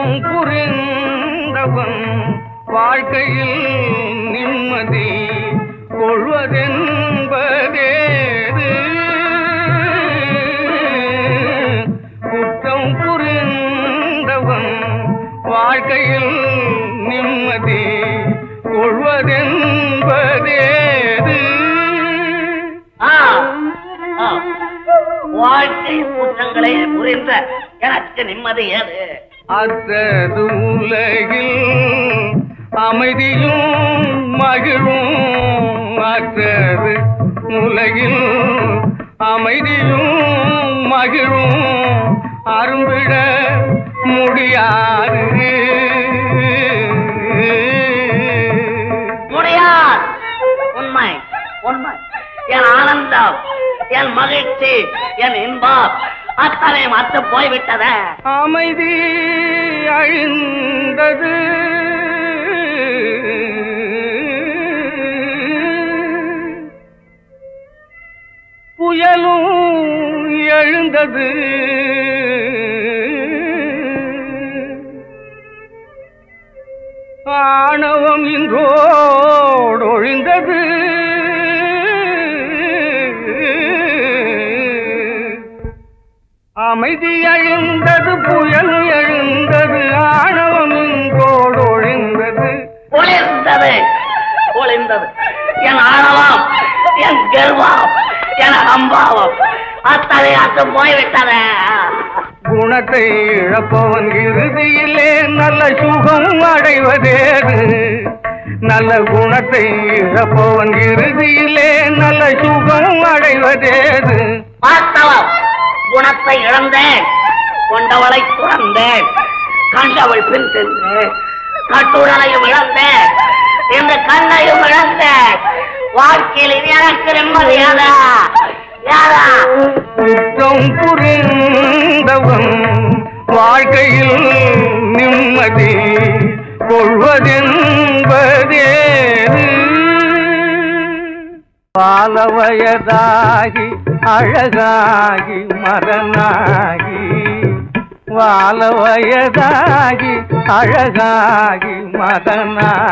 புரிந்தவன் வாழ்க்கையில் நிம்மதி கொள்வதென்பதேது குற்றம் புரிந்தவன் வாழ்க்கையில் நிம்மதி கொள்வதென்பதேது ஆ, ஆ. வாழ்க்கை குற்றங்களை புரிந்த எனக்கு நிம்மதி ஏது அத்தது உலகில் அமைதியும் மகிழும் அத்தது உலகில் அமைதியும் மகிழும் அரும்பிட முடியாது முடியாது உண்மை உண்மை என் ஆனந்தம் என் மகிழ்ச்சி என் இன்பம் அத்தனை மத்து போய்விட்டத அமைதி அழிந்தது புயலும் எழுந்தது ஆணவம் இன்றோடொழிந்தது அமைதி எழுந்தது புயல் எழுந்தது ஆணவம் இன்றோடொழிந்தது ஒளிர்ந்தது ஒளிர்ந்தது என் ஆணவம் என் கர்வம் என் அம்பாவம் அத்தனை அத்து போய்விட்டத குணத்தை இழப்பவன் இறுதியிலே நல்ல சுகம் அடைவதேது நல்ல குணத்தை இழப்பவன் இறுதியிலே நல்ல சுகம் அடைவதேது வாஸ்தவம் குணத்தை இழந்தேன் கொண்டவளை துறந்தேன் கண்டவள் பின் சென்றேன் கட்டுடலையும் இழந்தேன் இந்த கண்ணையும் இழந்தேன் வாழ்க்கையில் இனி எனக்கு நிம்மதி யாரா யாரா குற்றம் புரிந்தவன் வாழ்க்கையில் நிம்மதி கொள்வதென்பதேது பால வயதாகி அழகாகி மரனாகி வால வயதாகி அழகாகி மதனா